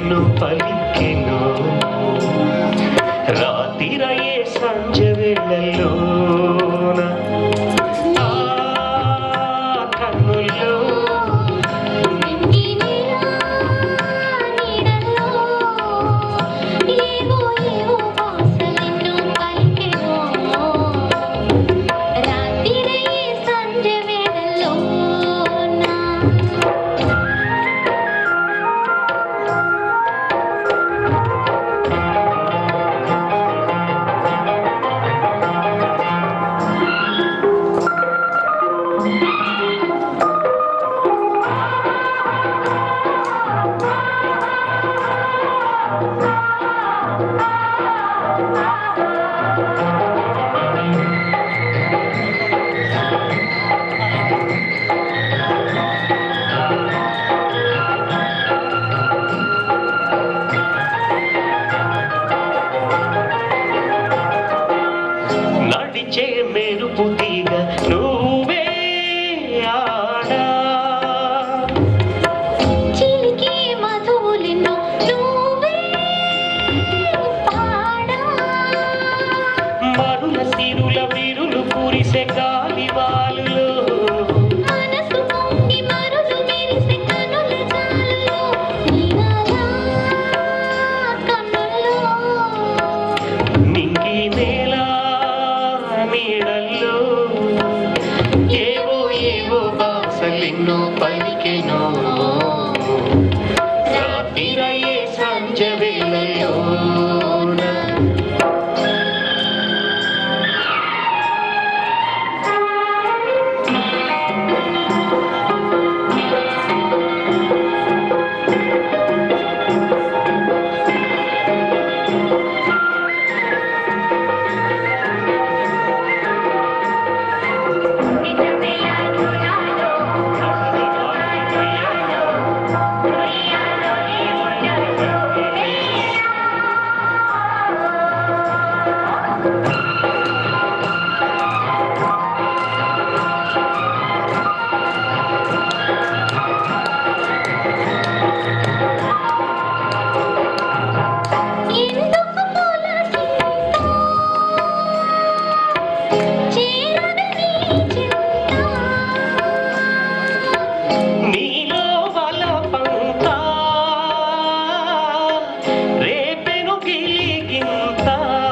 భాషలెన్ను పలికెను రాతిరయే సంజ వేళల్లోన ఆ కన్నుల్లో నడిచే మెరుపు తీగ నువ్వే ఆడా చిలికి మధువులెన్నో నువ్వే పాడా మరుల సిరుల విరులు కురిసే గాలివాలులో మనసు పొంగి మరులు మెరిసే కనుల జాలులో నీవలా కన్నుల్లో నింగి నేల నీడల్లో ఏవో ఏవో బాసలెన్నో పలికెనో రాత్రిరయే సంజ వేళలోన ఎందుకు పొలకింత చేరని నీ చింత నీలో బలపంత రేపెను గిలిగింత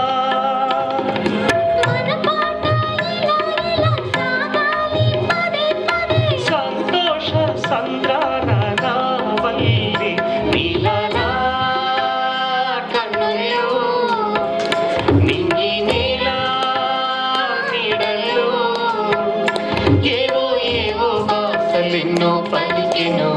మన పాట ఇలా ఇలా సాగాలి పదే పదే సంతోష సంద్రాన నావల్లి నీలనా కన్నుల్లో నింగి నీల నీడల్లో ఏవో ఏవో వాసలెన్నో పలికెనో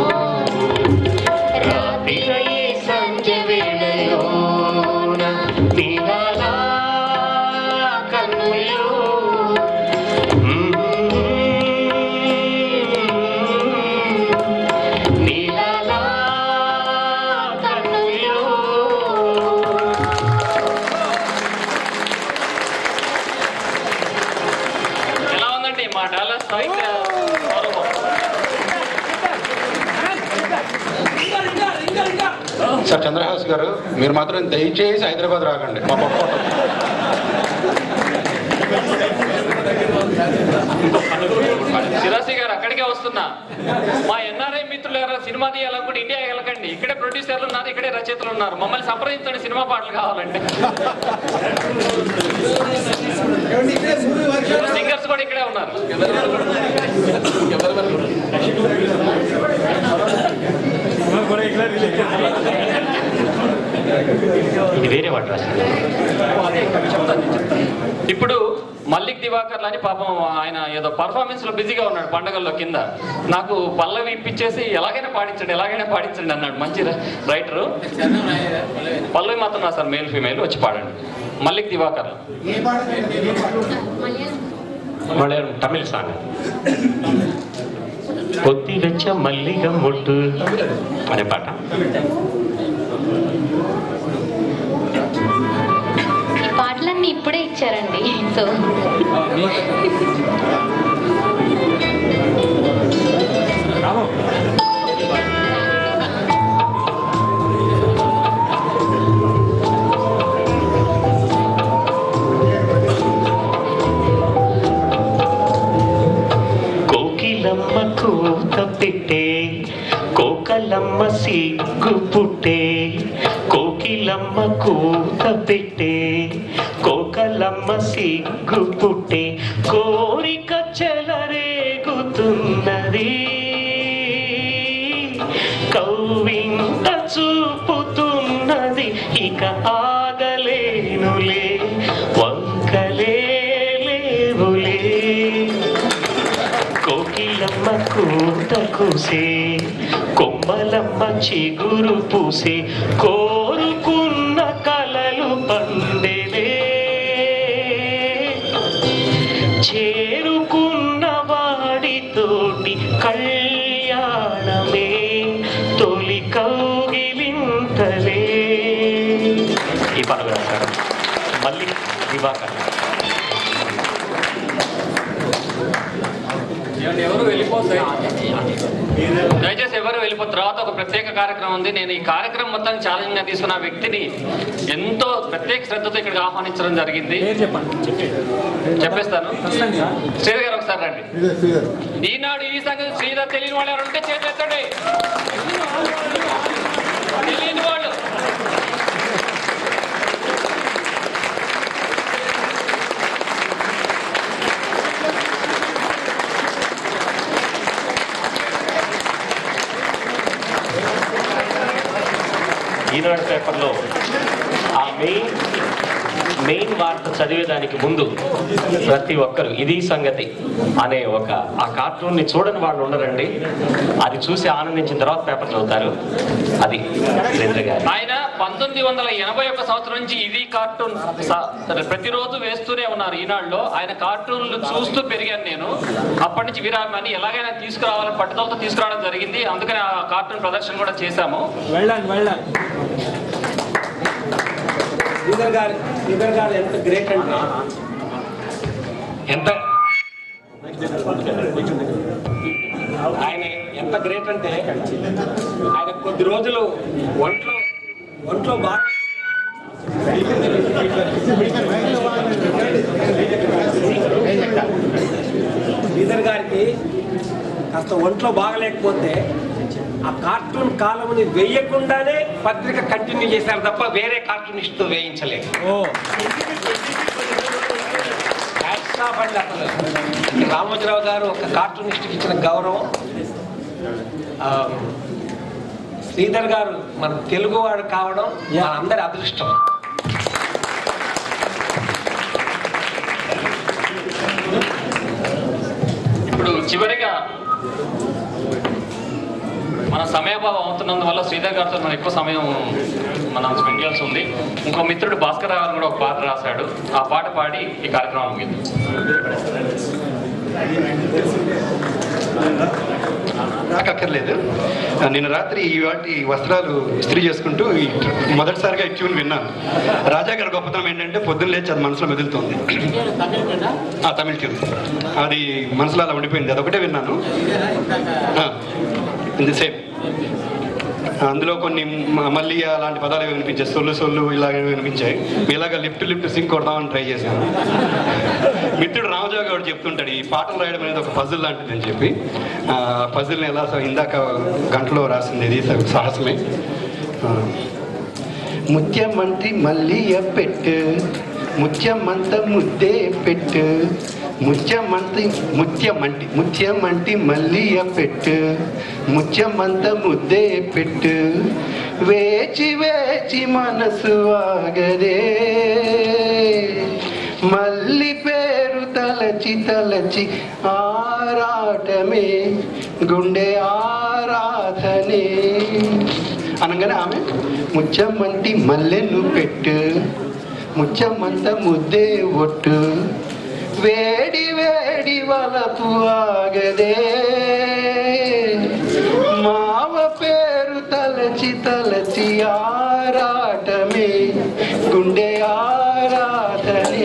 రాత్రిరయే సంజ వేళలోన నీలనా కన్నుల్లో నీలలా కన్నుల్లో ఎలా ఉందండి మా డాలర్ సాహిత్య స్వరూపం సార్ చంద్రహాస్ గారు మీరు మాత్రం దయచేసి హైదరాబాద్ రాకండి మా పక్క శిరాసి గారు అక్కడికే వస్తున్నా మా ఎన్ఆర్ఐ మిత్రులు ఎవరైనా సినిమా తీయాలనుకుంటే ఇండియా వెళ్ళకండి ఇక్కడే ప్రొడ్యూసర్లు ఉన్నారు ఇక్కడే రచయితలు ఉన్నారు మమ్మల్ని సంప్రదించండి సినిమా పాటలు కావాలంటే సింగర్స్ కూడా ఇక్కడే ఉన్నారు ఇది వేరే వాటి రాసింది ఇప్పుడు మల్లిక్ దివాకర్ అని పాపం ఆయన ఏదో పర్ఫార్మెన్స్ లో బిజీగా ఉన్నాడు పండగల్లో కింద నాకు పల్లవి ఇప్పించేసి ఎలాగైనా పాడించండి ఎలాగైనా పాడించండి అన్నాడు మంచి రైటరు పల్లవి మాత్రం రాస్తారు మేల్ ఫీమేల్ వచ్చి పాడండి మల్లిక్ దివాకర్ మలయాళం తమిళ సాంగ్ పొత్తి వెచ్చ మల్లిగ మొట్టు అనే పాట ఈ పాటలన్నీ ఇప్పుడే ఇచ్చారండి సో పుట్టే కోకిలమ్మ కూత పెట్టే కోకలమ్మ సిగ్గు పుట్టే కోరిక చెలరేగుతున్నది కౌవింత చూపుతున్నది ఇక ఆగలేనులే వంకలే లేవులే కోకిలమ్మ కూత కూసే కొమ్మలమ్మ చిగురు పూసే కోరుకున్న కలలు పండెలే చేరుకున్న వాడితోటి కళ్యాణమే తొలి కౌగిలింతలే ఈ పాట రాశాడు మళ్ళీ దివాకర్ ఎవరు వెళ్ళిపోతే దయచేసి ఎవరు వెళ్ళిపోతే తర్వాత ఒక ప్రత్యేక కార్యక్రమం ఉంది నేను ఈ కార్యక్రమం మొత్తం ఛాలెంజ్ గా తీసుకున్న ఆ వ్యక్తిని ఎంతో ప్రత్యేక శ్రద్ధతో ఇక్కడికి ఆహ్వానించడం జరిగింది చెప్పేస్తాను శ్రీధర్ గారు ఒకసారి రండి ఈనాడు ఈ సంగతి శ్రీధర్ తెలియని వాళ్ళు ఎవరు ఉంటే చేతులు ఎత్తండి తెలియని వాళ్ళు ఈనాడు పేపర్లో ఆ మెయిన్ మెయిన్ వార్త చదివేదానికి ముందు ప్రతి ఒక్కరు ఇది సంగతి అనే ఒక ఆ కార్టూన్ని చూడని వాళ్ళు ఉండరండి అది చూసి ఆనందించిన తర్వాత పేపర్ చదువుతారు అది వీరేంద్ర గారు ఆయన పంతొమ్మిది వందల ఎనభై ఒక్క సంవత్సరం నుంచి ఇది కార్టూన్ స- ప్రతిరోజు వేస్తూనే ఉన్నారు ఈనాడులో ఆయన కార్టూన్లు చూస్తూ పెరిగాను నేను అప్పటి నుంచి విరామాన్ని ఎలాగైనా తీసుకురావాలని పట్టుదలతో తీసుకురావడం జరిగింది అందుకని ఆ కార్టూన్ ప్రదర్శన కూడా చేశాము వెళ్ళండి వెళ్ళండి శ్రీధర్ గారు శ్రీధర్ గారు ఎంత గ్రేట్ అంటే ఎంత ఆయన ఎంత గ్రేట్ అంటే ఆయన కొద్ది రోజులు ఒంట్లో ఒంట్లో బాగా శ్రీధర్ గారికి కాస్త ఒంట్లో బాగలేకపోతే ఆ కార్టూన్ కాలంని వేయకుండానే పత్రిక కంటిన్యూ చేశారు తప్ప వేరే కార్టూనిస్ట్ వేయించలేదు Hats off అండి అసలు రామోజీరావు గారు ఒక కార్టూనిస్ట్కి ఇచ్చిన గౌరవం ఆ, శ్రీధర్ గారు మన తెలుగువాడు కావడం మన అందరి అదృష్టం ఇప్పుడు చివరిగా మన సమయభావం అవుతున్నందువల్ల శ్రీధర్ గారితో మనం ఎక్కువ సమయం మనం స్పెండ్ చేయాల్సి ఉంది ఇంకో మిత్రుడు భాస్కర్ రావు గారు కూడా ఒక పాట రాశాడు ఆ పాట పాడి ఈ కార్యక్రమం ముగింది నాకు అక్కర్లేదు నిన్న రాత్రి ఈ వాటి వస్త్రాలు ఇస్త్రీ చేసుకుంటూ ఈ మొదటిసారిగా ఈ ట్యూన్ విన్నాను రాజా గారి గొప్పతనం ఏంటంటే పొద్దున్న లేచి అది మనసులో మెదులుతుంది ఆ, తమిళ ట్యూన్ అది మనసులో అలా ఉండిపోయింది అదొకటే విన్నాను ఇది సేమ్ అందులో కొన్ని మ- మళ్ళీ అలాంటి పదాలు ఏవి వినిపించాయి సొల్లు సొల్లు ఇలాగే వినిపించాయి ఇలాగ లిఫ్ట్ లిఫ్ట్ సింక్ కొడదామని ట్రై చేశాను మిత్రుడు రామజావు గారు చెప్తుంటాడు ఈ పాటలు రాయడం అనేది ఒక పజిల్ లాంటిది అని చెప్పి ఆ పజిల్ని ఎలా స- ఇందాక గంటలో రాసింది ఇది స- సాహసమే ఆ, ముత్యమంటి మల్లియ పెట్టు ముత్యమంత ముద్దే పెట్టు ముత్యమంతి ముత్యమంటి ముత్యమంటి మల్లియ పెట్టు ముత్యమంత ముద్దే పెట్టు వేచి వేచి మనసు ఆగదే మల్లి పేరు తలచి తలచి ఆరాటమే గుండె ఆరాధనే అనగానే ఆమె ముచ్చమంటి మల్లెను పెట్టు ముచ్చమంత ముద్దే ఒట్టు వేడి వేడి వలపు ఆగదే మావ పేరు తలచి తలచి ఆరాటమే గుండె ఆరాధనే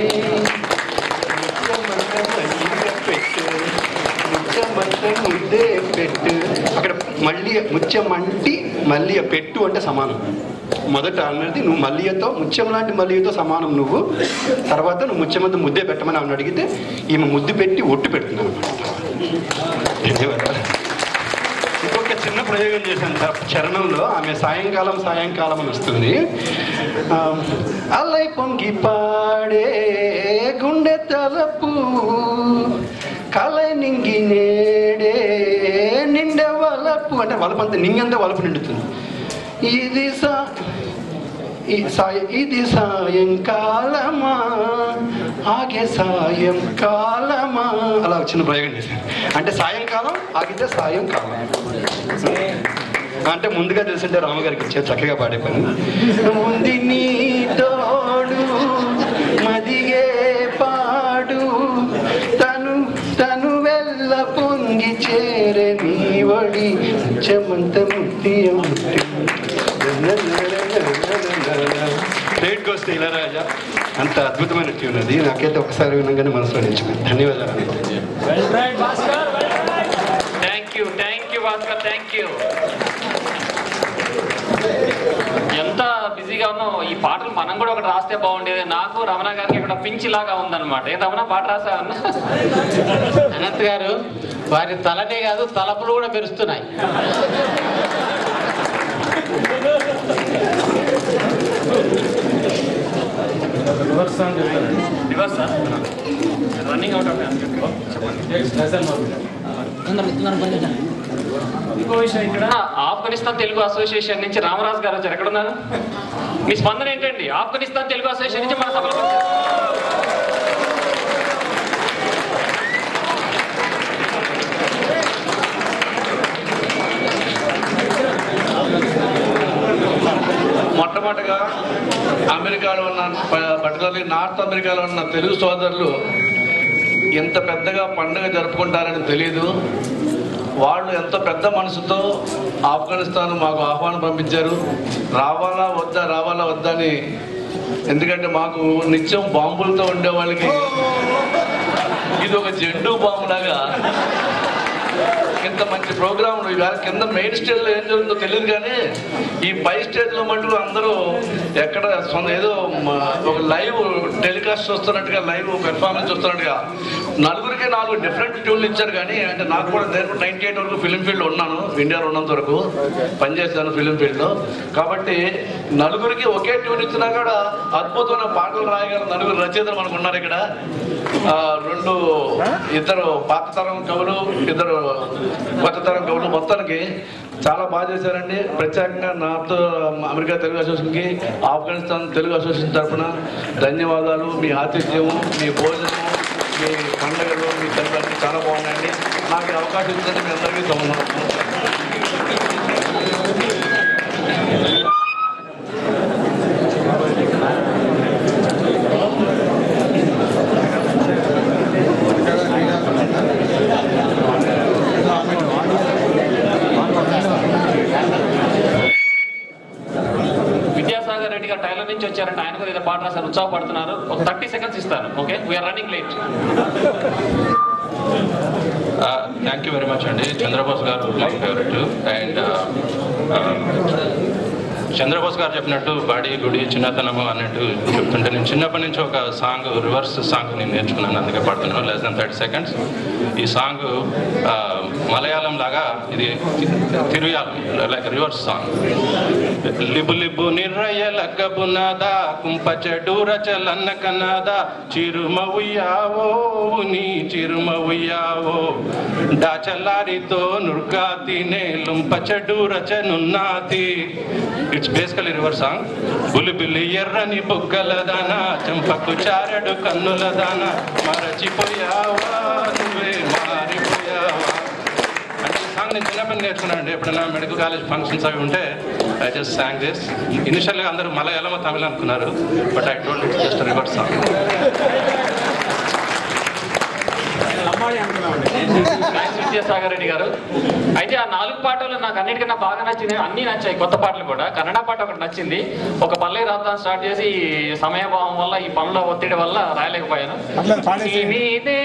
ముచ్చమంత మల్లిగ పెట్టు ముచ్చమంత ముద్దే పెట్టు అక్కడ మళ్ళీ ముత్యమంటి మల్లియ పెట్టు అంటే సమానం మొదట అన్నది నువ్వు మల్లియతో ముత్యం లాంటి మల్లియతో సమానం నువ్వు తర్వాత నువ్వు ముత్యమంత ముద్దే పెట్టమని ఆమెను అడిగితే ఈమె ముద్దు పెట్టి ఒట్టు పెడుతున్నాను ధన్యవాదాలు ఇంకొక చిన్న ప్రయోగం చేశాను సార్ చరణంలో ఆమె సాయంకాలం సాయంకాలం అని వస్తుంది ఆ, అల్లై పొంగి పాడే గుండె తలపు కలై నింగి నేడే నిండె వలపు అంటే వలపు అంతా నింగంతా వలపు నిండుతుంది ఇది సా ఈ సాయ ఇది సాయంకాలమా ఆగే సాయంకాలమా అలా చిన్న ప్రయోగం చేశాను అంటే సాయంకాలం ఆగితే సాయంకాలం అంటే ముందుగా తెలిసింటే రామగారికి ఇచ్చారు చక్కగా పాడే పని ఉంది నీ తోడు మదిగే పాడు తను తను వెళ్ళ పొంగి చేరే నీ వడి చెమంత ముత్తియ రేట్ వస్తే ఇలా రాజా అంత అద్భుతమైన ట్యూన్ అది నాకైతే ఒకసారి వినగానే మనసులో నిలిచిపోయింది ధన్యవాదాలు thank you thank you Bhaskar thank you ఎంత బిజీగా ఉన్నాం ఈ పాటలు మనం కూడా ఒకటి రాస్తే బాగుండేది నాకు రమణ గారికి ఇక్కడ పించి లాగా ఉందన్నమాట ఏ రమణ పాట రాసావన్నా అనంత్ గారు వారి తలనే కాదు తలపులు కూడా మెరుస్తున్నాయి రివర్స్ రన్నింగ్ అవుట్ ఆఫ్ ఇంకో విషయం ఇక్కడ ఆఫ్ఘనిస్తాన్ తెలుగు అసోసియేషన్ నుంచి రామరాజు గారు వచ్చారు ఎక్కడ ఉన్నారు మీ స్పందన ఏంటండి ఆఫ్ఘనిస్తాన్ తెలుగు అసోసియేషన్ నుంచి మన సభలో మొట్టమొదటిగా అమెరికాలో ఉన్న పర్టికులర్లీ నార్త్ అమెరికాలో ఉన్న తెలుగు సోదరులు ఇంత పెద్దగా పండుగ జరుపుకుంటారని తెలియదు వాళ్ళు ఎంతో పెద్ద మనసుతో ఆఫ్ఘనిస్తాన్ మాకు ఆహ్వానం పంపించారు రావాలా వద్దా రావాలా వద్దా అని ఎందుకంటే మాకు నిత్యం బాంబులతో ఉండే వాళ్ళకి ఇది ఒక జెండు బాంబు లాగా ఇంత మంచి ప్రోగ్రామ్ ఇవాళ కింద మెయిన్ స్టేజ్ లో ఏం జరుగుతుందో తెలియదు కానీ ఈ పై స్టేజ్ లో మటుకు అందరూ ఎక్కడ సొంత ఏదో మ- ఒక లైవ్ టెలికాస్ట్ చూస్తున్నట్టుగా లైవ్ పెర్ఫార్మెన్స్ చూస్తున్నట్టుగా నలుగురికి నాలుగు డిఫరెంట్ ట్యూన్లు ఇచ్చారు కానీ అంటే నాకు కూడా నేను నైన్టీ ఎయిట్ వరకు ఫిలిం ఫీల్డ్ ఉన్నాను ఇండియాలో ఉన్నంత వరకు పనిచేశాను ఫిలిం ఫీల్డ్ లో కాబట్టి నలుగురికి ఒకే ట్యూన్ ఇచ్చినా కూడా అద్భుతమైన పాటలు రాయగల నలుగురు రచయితలు మనకు ఉన్నారు ఇక్కడ ఆ, రెండు ఇద్దరు పాత తరం కవులు ఇద్దరు కొత్త తరం కవులు మొత్తానికి చాలా బాగా చేశారండి ప్రత్యేకంగా నార్త్ అమెరికా తెలుగు అసోసియేషన్కి ఆఫ్ఘనిస్తాన్ తెలుగు అసోసియేషన్ తరఫున ధన్యవాదాలు మీ ఆతిథ్యము మీ భోజనము మీ పండుగలు మీ సెలబ్రేషన్ చాలా బాగున్నాయండి నాకు ఈ అవకాశం ఇచ్చినందుకు మీ అందరికీ సంబంధం విద్యాసాగర్ రెడ్డి గారు టైలర్ నుంచి వచ్చారంటే ఆయన కూడా ఏదో పాట రాశారు ఉత్సాహపడుతున్నారు ఒక థర్టీ సెకండ్స్ ఇస్తాను okay we're running late thank you very much అండి చంద్రబోస్ గారు మై ఫేవరెట్ అండ్ చంద్రబోస్ గారు చెప్పినట్టు బాడీ గుడి చిన్నతనము అన్నట్టు చెప్తుంటే నేను చిన్నప్పటి నుంచి ఒక సాంగ్ రివర్స్ సాంగ్ నేను నేర్చుకున్నాను అందుకే పాడుతున్నాను లెస్ దెన్ థర్టీ సెకండ్స్ ఈ సాంగ్ మలయాళం లాగా ఇది తిరుయాలం లైక్ రివర్స్ సాంగ్ లిబు లిబు నిర్రయ లగ్గబునాద కుంప చెడూర చలన్న కనాద చిరుమ ఉయ్యావో నీ చిరుమ ఉయ్యావో డాచలారితో నుర్గా తినే లుంప చెడూర చనున్నాతి ఇట్స్ బేసికలీ రివర్ సాంగ్ బులిబిలి ఎర్రని బుగ్గల దాన చెంపకు చారడు కన్నుల దాన మరచిపోయావా నువ్వే మారిపోయావా అంటే ఈ సాంగ్ నేను చిన్నప్పటి నేర్చుకున్నాను ఎప్పుడైనా మెడికల్ కాలేజ్ ఫంక్షన్స్ అవి ఉంటే ఐ జస్ట్ సాంగ్ దిస్ ఇనిషియల్గా అందరూ మలయాళం తమిళ అనుకున్నారు but I don't it's just river song thanks Vidyasagar Reddy garu అయితే ఆ నాలుగు పాటలు నాకు అన్నిటికన్నా బాగా నచ్చింది అన్ని నచ్చాయి కొత్త పాటలు కూడా కన్నడ పాట ఒకటి నచ్చింది ఒక పల్లె రాద్దాం స్టార్ట్ చేసి ఈ సమయభావం వల్ల ఈ పనుల ఒత్తిడి వల్ల రాయలేకపోయాను నీ మీదే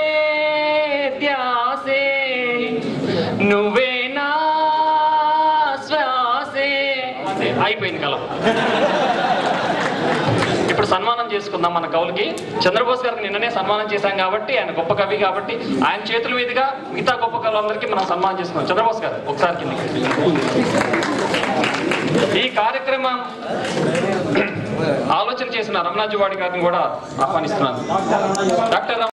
ధ్యాసే నువ్వే నా శ్వాసే అంతే, అయిపోయింది కలం ఇప్పుడు ఇప్పుడు సన్మానం చేసుకుందాం మన కవులకి చంద్రబోస్ గారికి నిన్ననే సన్మానం చేశాం కాబట్టి ఆయన గొప్ప కవి కాబట్టి ఆయన చేతుల మీదుగా మిగతా గొప్ప కవులందరికీ మనం సన్మానం చేసుకుందాం చంద్రబోస్ గారు ఒకసారి కిందకి ఈ కార్యక్రమం ఆలోచన చేసిన రమణాజువాడి గారిని కూడా ఆహ్వానిస్తున్నాను డాక్టర్